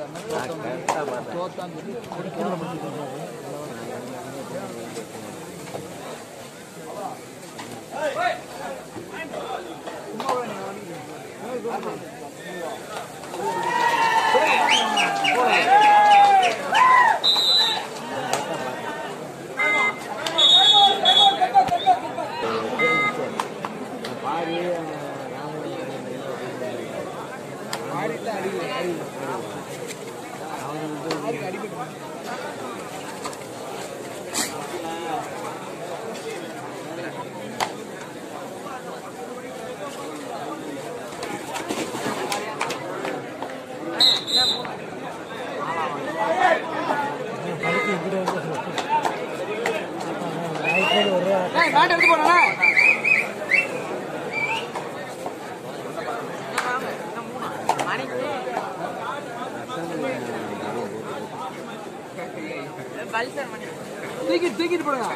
தூக்கிட்டு தூக்கிட்டு போடுங்க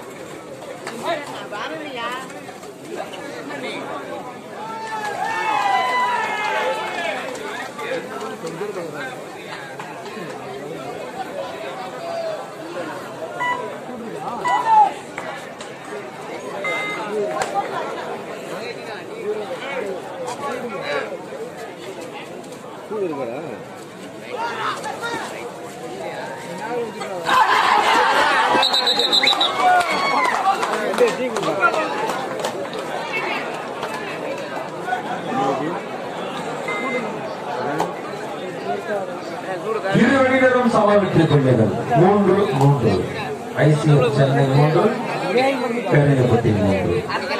இரு அணியினரும் சமாளித்துக் கொள்ளுங்கள் மூன்று மூன்று ஐசிஎஃப் சென்னை மூன்று பேரணிப்பட்டி மூன்று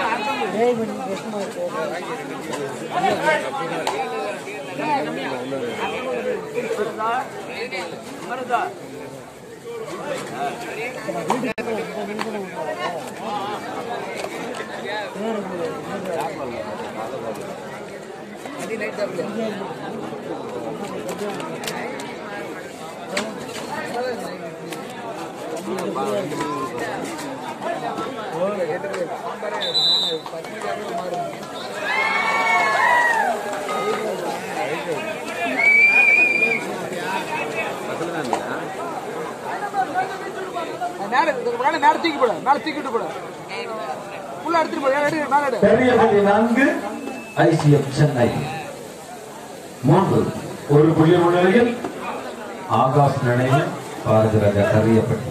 மேல மேல மேல தூக்கி போடு மேல தூக்கிட்டு போடு உள்ள எடுத்துட்டு போடு எடு மேல எடு பெரியப்பட்டி நான்கு ஐசிஎஃப் சென்னை மூன்று ஒரு புள்ளி முன்னிலையில் ஆகாஷ் நினைவு பாரதி ராஜா கரியப்பட்டி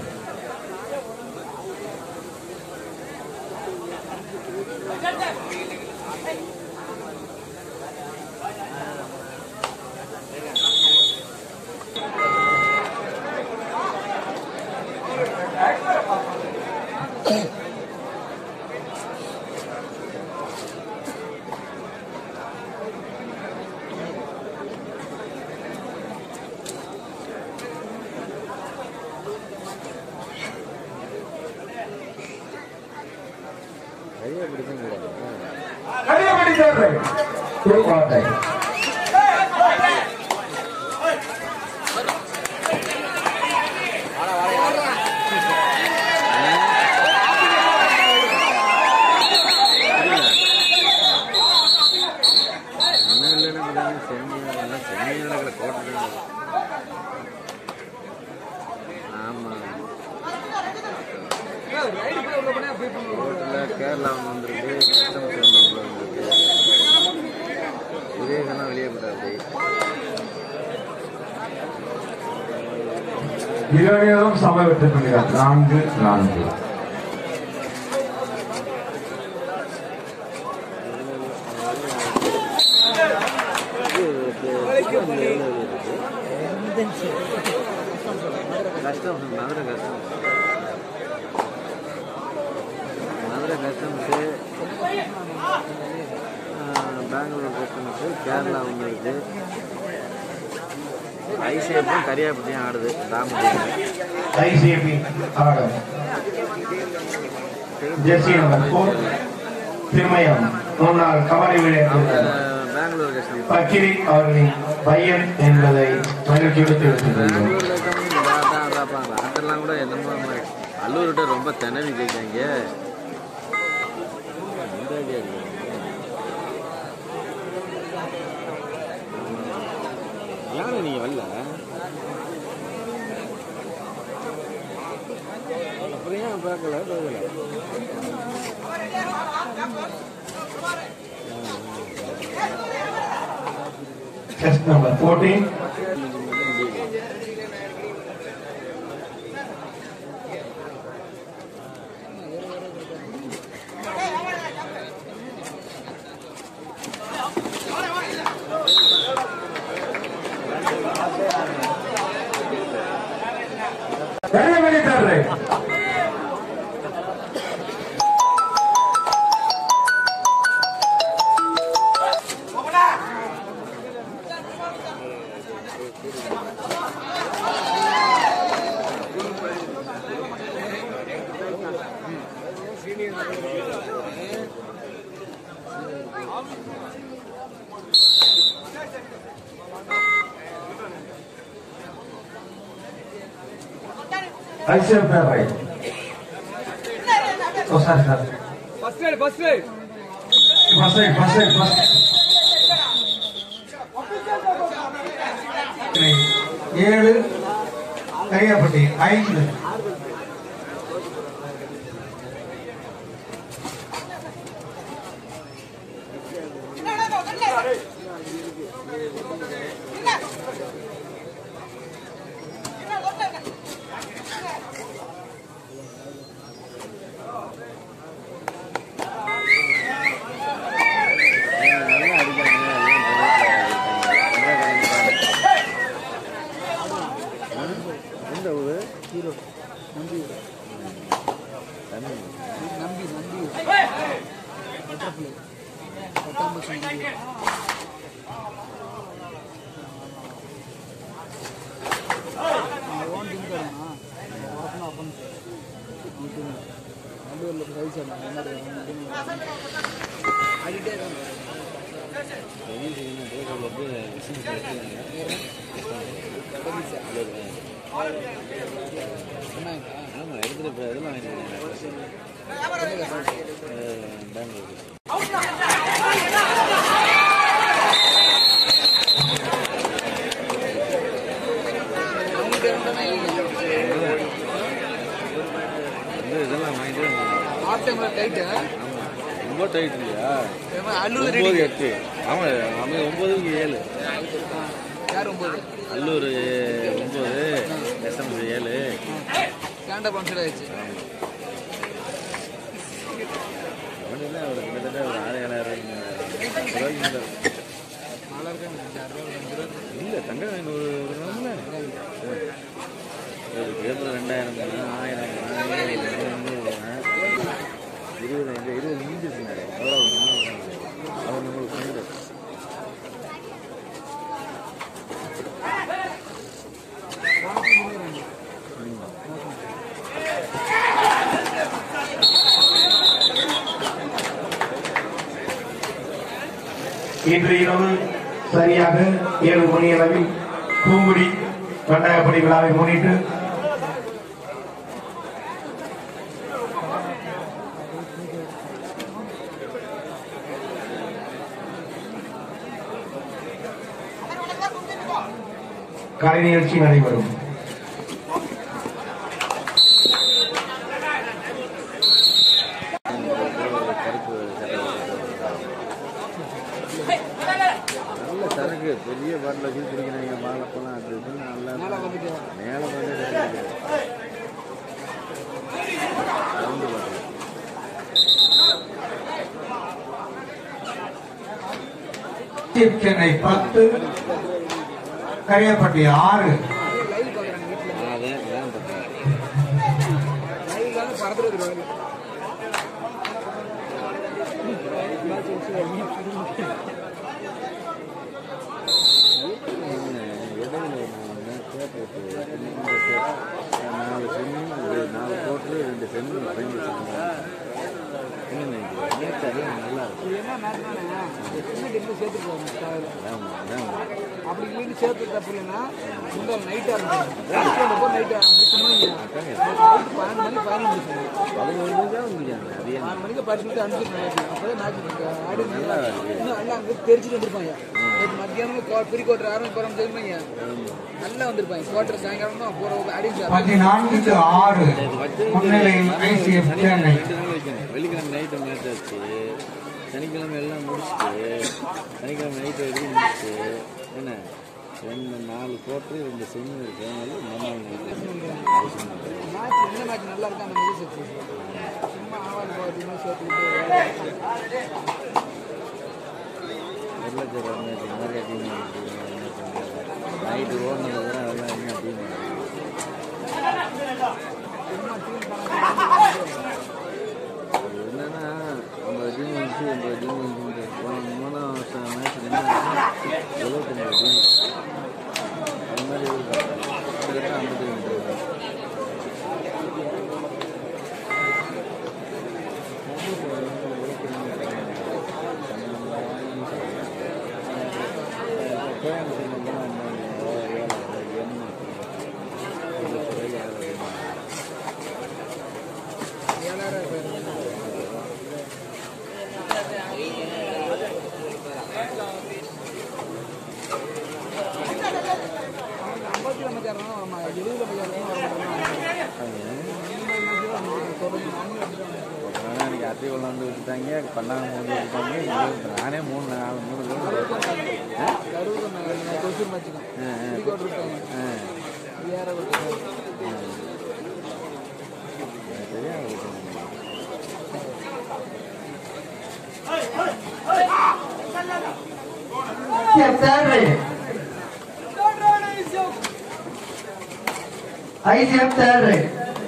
கரியப்பட்டி தேர்வை திருப்பாட்டை ஒன்றும் இல்லைன்னா விடாம செம்மீன் எல்லாம் செம்மீன் நடக்கிற கோட்டை ஆமாம் ரைடு போய் உள்ள போனே போய் பண்ணு. கோட்டில் கேரளா ஒன்று வந்திருக்கு கஸ்டம்ஸ் ஒன்று வந்திருக்கு விவேகெல்லாம் வெளியே போட்டாரு இரு அணியினரும் சம வெற்றி பெறுகிறார் நான்கு நான்கு கஷ்டம் மதுரை கஷ்டம் மதுரை கஸ்டம்ஸு பெங்களூர் கஸ்டம்ஸு கேரளா ஒன்று இருக்குது ஐசிஎஃப்பும் கரியாப்பட்டியும் ஆடுது தாமரை ஐசிபி ஆடம் ஜெர்சி நம்பர் போர் திருமயம் முன்னாள் கபடி விளையாட்டு பெங்களூர் கஸ்டம் பக்கிரி அவர்களின் பையன் என்பதை மகிழ்ச்சியோடு தெரிவித்துக் கொள்கிறோம் பெங்களூர்ல அதெல்லாம் கூட என்னமோ மாதிரி அல்லூர்கிட்ட ரொம்ப திணறி போயிருக்காங்க எந்த ஐடியா இல்லை யாரு நீ நீங்கள் வரல அப்புறம் ஏன் பார்க்கல பார்க்கல Test number 14. Very, very correct. I said that right. Oh, sorry, sorry. First right first right First side, first side, first side. ஏழு கையப்பட்டி ஐந்து நல்லா அடிக்கிறாங்க எல்லாம் எந்த ஊரு ஹீரோ நம்பி தம்பி நம்பி நம்பி பட்டர்ஃப்ளை பட்டாம்பூச்சி நம்பி ஓன் டீம் காரனா வரணும் அப்பன் நல்லூரில் ரைஸ் ஆடிட்டே இருக்காங்க பெரிய சின்ன தேர்தல் வந்து விசில் சொன்னாங்க ஆமாம் எடுத்துகிட்டு இப்போ இதெல்லாம் வாங்கிட்டு பெங்களூர் அவங்ககிட்ட இருந்தானே வந்து இதெல்லாம் வாங்கிட்டு வந்தாங்க. ஆஃப் டைமில் டைட்டு ஆமாம் ரொம்ப டைட் இல்லையா அல்லூர் ஒம்பது ரெடி எட்டு ஆமாம் அவன் ஒம்பதுக்கு ஏழு யார் ஒம்பது அல்லூர் ஒம்பது எஸ்எம்சி ஏழு ஸ்டாண்டப் பம்ப்ஸ் ஆயிடுச்சு அவனுக்கு ஒரு கிட்டத்தட்ட ஒரு ஆறு ஏழாயிரம் ரூபாய்க்கு மேல. நல்லா இருக்காங்க அஞ்சு ரூபா அஞ்சு ரூபா இல்லை தங்க ஐநூறு ஒரு நாளில் ஒரு பேப்பர் ரெண்டாயிரம் தானே ஆயிரம் தானே இருபது இருபது எங்கள் இருபது முடிஞ்சிருச்சுங்க அவ்வளோ அவர் நம்மளுக்கு சொன்னது இன்று இரவு சரியாக ஏழு மணி அளவில் பூங்குடி கண்டாயப்படி விழாவை முன்னிட்டு கலை நிகழ்ச்சி நடைபெறும் கருப்பு நல்ல சரக்கு பெரிய பாட்டில் வச்சு குடிக்கிறாங்க மாலைப்பழம் அது இதுன்னு நல்லா மேலே வந்துட்டு மேலே வந்து சவுண்டு பாட்டில் சென்னை பத்து கரியப்பட்டி ஆறு லைவ் பார்க்குறாங்க வீட்டில் அதே அதான் பார்த்தேன் லைவ் தானே பறந்துட்டு வருவாங்க இடையில நான் கேட்டு நாலு சென்னு ஒரு நாலு கோட்டு ரெண்டு சென்னு வாங்கி வச்சுருந்தேன் நேற்று அதெல்லாம் நல்லா இருக்கும் இது என்ன மேட்ச் தானே சின்ன டெட்டு சேர்த்துருக்காங்க காலையில் அதான் அதான் அப்படி இல்லைன்னு சேர்த்து தப்பு இல்லைன்னா முந்தா நைட்டாக இருந்துச்சு நைட்டு முடிச்சோம்னா நைட்டு பன்னெண்டு மணிக்கு ஃபைனல் முடிச்சாங்க பதினோரு மணிக்கு தான் முடிஞ்சாங்க அதே நாலு மணிக்கு படிச்சுட்டு அனுப்பிச்சு அப்போ தான் மேட்ச் ஆடி நல்லா இருக்கு. இன்னும் எல்லாம் அங்கே தெரிச்சுட்டு வந்திருப்பாங்க நேற்று மத்தியானம் கோ- ப்ரீ குவார்டர் ஆரம்பி போகிறோம் தெரியுமாங்க நல்லா வந்திருப்பாங்க குவார்டர் சாயங்காலம் தான் போகிற அடிச்சு பதினான்குக்கு ஆறு முன்னிலையில் ஐசிஎஃப் சென்னை ரெண்டு நாள் வைக்கணும் வெள்ளிக்கிழமை நைட்டு மேட்ச் ஆச்சு சனிக்கிழமை எல்லாம் முடிச்சுட்டு சனிக்கிழமை நைட்டு வரைக்கும் முடிச்சுட்டு என்ன ரெண்டு நாலு கோட்டரு ரெண்டு செம்மு இருக்கு அதனால மூணாவது நைட்டு அவசியம் இல்லை. மேட்ச் எந்த மேட்ச் நல்லா இருக்கா அந்த மாதிரி சக்ஸஸ் சும்மா ஆவாது போகிறதுமா சேர்த்துக்கிட்டு வெள்ளச்சேரி மேட்ச் நிறைய டீம் நைட்டு ஓடினது கூட அதெல்லாம் என்ன டீம் சும்மா டீம் பண்ண என்னன்னா நம்ம டீம் வந்துச்சு நம்ம டீம் வந்து போன மூணாம் வருஷம் மேட்ச் என்ன எழுபத்தஞ்சு டீம் அது மாதிரி இருக்கும் கிட்டத்தட்ட ஐம்பத்தி ரெண்டு ஏழாயிரம் பேர் ஐம்பத்தி நம்ம சேரணும் நம்ம எழுபது நம்ம சேரணும் தொடர்ந்து நானும் எடுத்துட்டு ஆனால் எனக்கு அத்தி கொண்டாந்து விட்டுட்டாங்க பண்ணாங்க கொண்டு விட்டுட்டாங்க இருபது. நானே மூணு நாலு மூணு கிலோ கரூர் கொசூர் மேட்ச்சுக்கும் ப்ரீ குவார்டர் விட்டாங்க ஏற விட்டாங்க தெரியாது ICF third right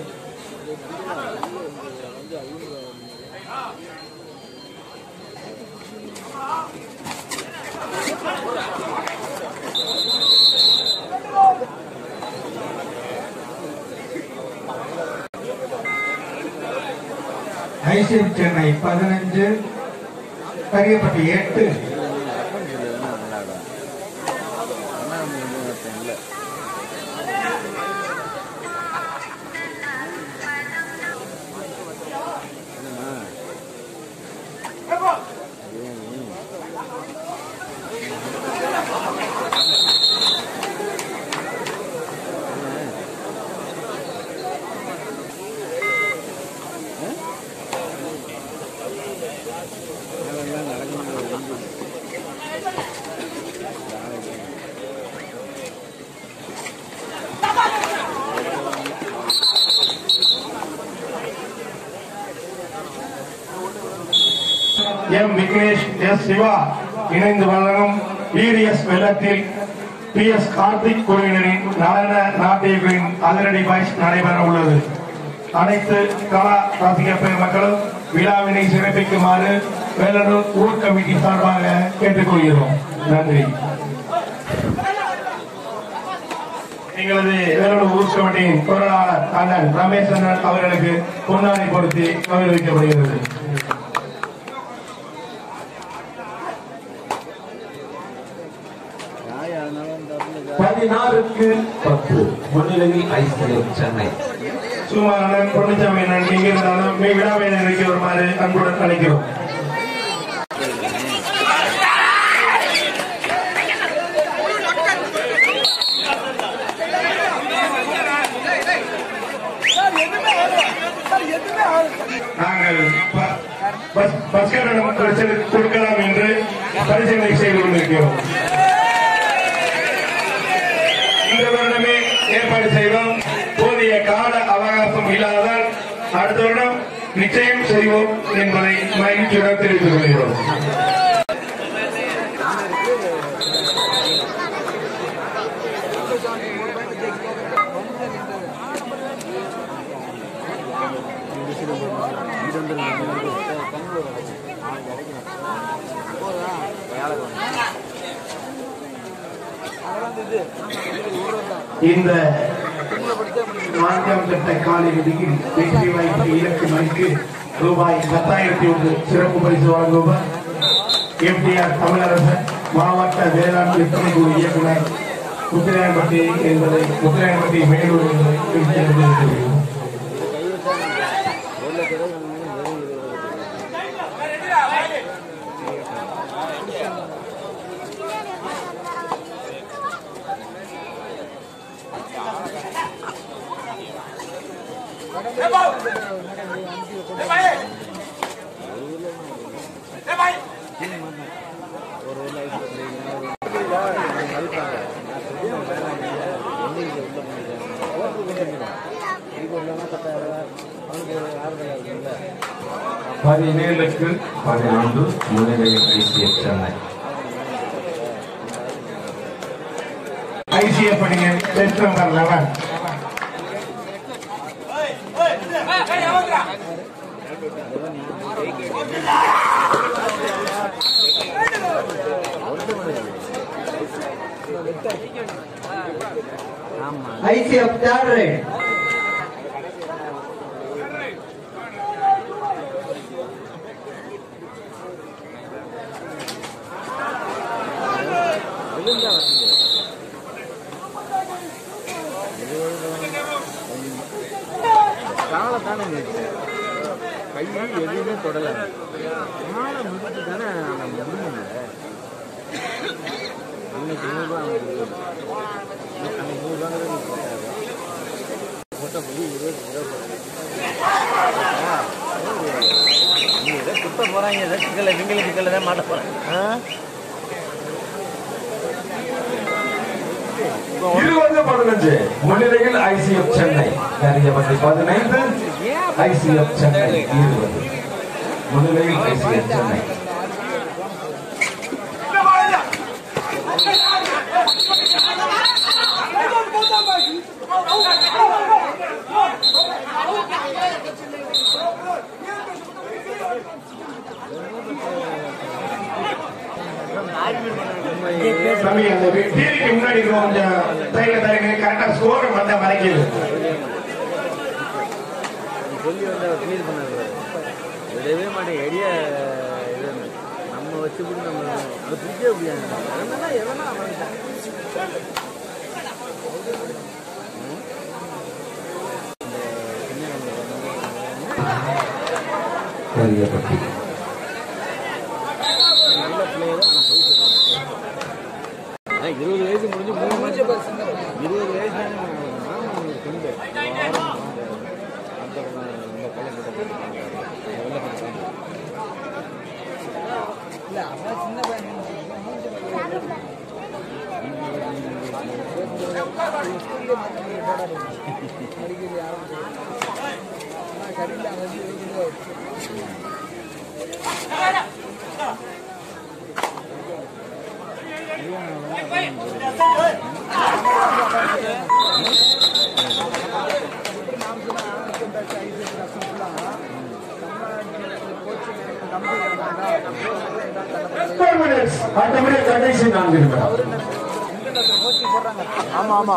ICF Chennai பதினஞ்சு கரியப்பட்டி எட்டு அப்பன் சொல்லுதுன்னா விளையாடும் அண்ணா வந்து ஒருத்தன் இல்லை என்னம்மா பிரியாணி அதெல்லாம் நடக்கணும் எம் விக்னேஷ் எஸ் சிவா இணைந்து வழங்கும் டிடிஎஸ் வெள்ளத்தில் பி எஸ் கார்த்திக் குழுவினரின் நடன நாட்டியங்களின் அதிரடி பாய்ஸ் நடைபெற உள்ளது அனைத்து கலா ரசிக பெருமக்களும் விழாவினை சிறப்பிக்குமாறு வேலனூர் ஊர் கமிட்டி சார்பாக கேட்டுக்கொள்கிறோம் நன்றி எங்களது வேலூர் ஊர் கமிட்டியின் பொருளாளர் அண்ணன் ரமேஷ் அண்ணன் அவர்களுக்கு பொன்னாடை பொருத்தி கௌரவிக்கப்படுகிறது யார் அதனால தப்பு பதினாறுக்கு பத்து முன்னிலையில் ஐசிஎஃப் சென்னை சுமாரன் பொன்னிச்சாமி அண்ணன் இங்க இருந்தாலும் மீ விழாவை நிறைவேற்றி வருமாறு அன்புடன் அழைக்கிறோம் நாங்கள் ப- பஸ் பஸ் கட்டணம் பிரச்சனை கொடுக்கலாம் என்று பரிசீலனை செய்து கொண்டிருக்கிறோம் இந்த வருடமே ஏற்பாடு செய்தோம் போதிய கால அவகாசம் இல்லாததால் அடுத்த வருடம் நிச்சயம் செய்வோம் என்பதை மகிழ்ச்சியுடன் தெரிவித்துக் கொள்கிறோம் இந்த நான்காம் கட்ட காலிறுதியில் வெற்றி வாய்ப்பு இலக்கு மணிக்கு ரூபாய் பத்தாயிரத்தி ஒன்று சிறப்பு பரிசு வழங்குவார் எம்டிஆர் தமிழரசன் மாவட்ட வேளாண் விற்பனை குழு இயக்குனர் முத்திரையன்பட்டி என்பதை முத்திரையன்பட்டி மேலூர் என்பதை குறிப்பிட்டு தெரிவித்துள்ளோம். ஒரு ஊரில் ஐஸ் போட்டுருக்கீங்க மதிப்பாங்க நான் சொல்லுவேன் வேணாம் ஒன்றும் உள்ள பண்ணிக்கிறேன் ஓட்டு கொடுத்துருக்கேன் இதுக்கு உள்ளனா பத்தாயிரம் அவனுக்கு ஆறுதலாக இருக்குல்ல பதினேழுக்கு பதினொன்று முன்னிலையில் ஐசிஎஃப் சென்னை ஐசிஎஃப் அணிங்க டெஸ்ட் நம்பர் லெவன் ஆமாம் ஐசிஎஃப் தேர்ட் ரைட் விழுந்தா வரீங்க காலை தானே நிறுத்து கை எதுவுமே தொடலை காலை முடிச்சு தானே அந்த முடியல அன்னைக்கு நூறுரூவா அவனுக்கு அன்னைக்கு நூறுரூவாங்கிறது போட்டாரு போட்ட முடி இருபது இருபது நீ ஏதோ குத்த போகிறாங்க ஏதோ சிக்கல விங்கல சிக்கல தான் மாட்ட போகிறேன் இருபது பதினஞ்சு முன்னிலையில் ஐசிஎஃப் சென்னை கரியப்பட்டி பதினைந்து ஐசிஎஃப் சென்னை இருபது முன்னிலையில் ஐசிஎஃப் சென்னை தம்பி அந்த டிவிக்கு முன்னாடி கொஞ்சம் தைரிய தரீங்க கரெக்டா ஸ்கோர் வந்த மறைக்குது சொல்லி வந்து அவர் ஃபீல் பண்ணாரு விடவே மாட்டேன் எடிய இது நம்ம வச்சுக்கிட்டு நம்ம அதை பிடிக்கவே முடியாது எவனா எவனா அவன் கரியப்பட்டி நல்ல பிளேயர் ஆனால் போய் சொல்லுவாங்க அதான் இருபது வயசு முடிஞ்சு மூணு மாதம் இருபது வயசு தானே மாமா ஒரு துண்டு அந்த இந்த பழம் வெள்ளை பழம் இல்ல அவன் சின்ன பையன் மூஞ்சி அடிக்கடி ஆரம்பிச்சு கடையில் அவன் வந்து இருக்குது Four minutes. அடுத்தபடி கடைசி நான்கு நிமிடம் ஆமா ஆமா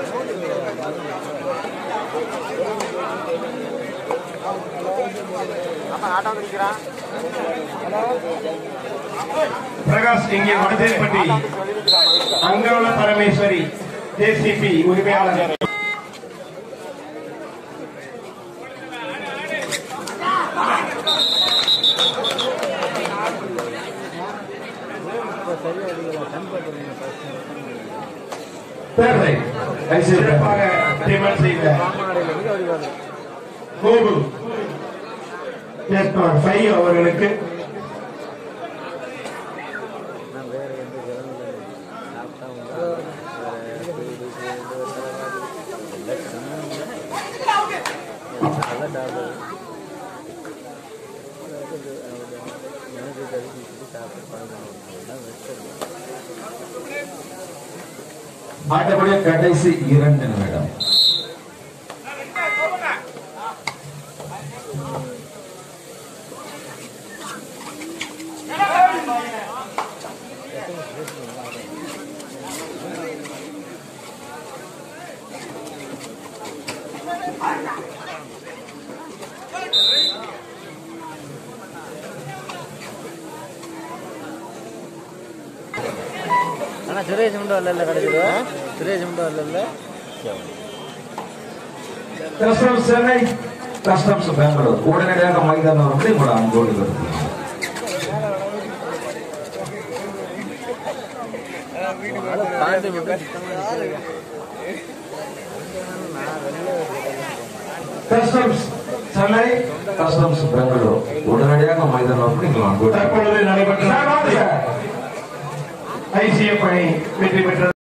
பிரகாஷ் இங்கே வடதேப்பட்டி அங்கவள பரமேஸ்வரி ஜேசிபி உரிமையாளர் Third right. ஐசிஎஃப் சிறப்பாக டிமன் செய்த பாமாடையிலிருந்து அப்படி வருது கோபு டெஸ்ட் நம்பர் ஃபைவ் அவர்களுக்கு நான் வேற எந்த ஜனங்களும் சாப்பிட்டா உண்டா? வேற சூடு, சூடு, தலைவாரி, எல்லாம் சமம். எல்லாம் டாக்டர். எனக்கு கருதி சாப்பிட்டு பழக்கம் எல்லாம் வச்சிருக்கேன் அடுத்தபடி கடைசி இரண்டு நிமிடம் ஆனால் சுரேஷ் மட்டும் வரல கிடைச்சிருவா சுரேஷ் மட்டும் வரல கஸ்டம்ஸ் சென்னை கஸ்டம்ஸ் பெங்களூர் உடனடியாக மைதானம் வந்து உங்களோட அன்போடு வருகிறேன் பாண்டி மட்டும் சுத்தமாக நான் வெளில கஸ்டம்ஸ் சென்னை கஸ்டம்ஸ் பெங்களூர் உடனடியாக மைதானம் நீங்கள் அங்கு தற்பொழுது நடைபெற்ற ஐசிஎஃப் அணி வெற்றி பெற்றது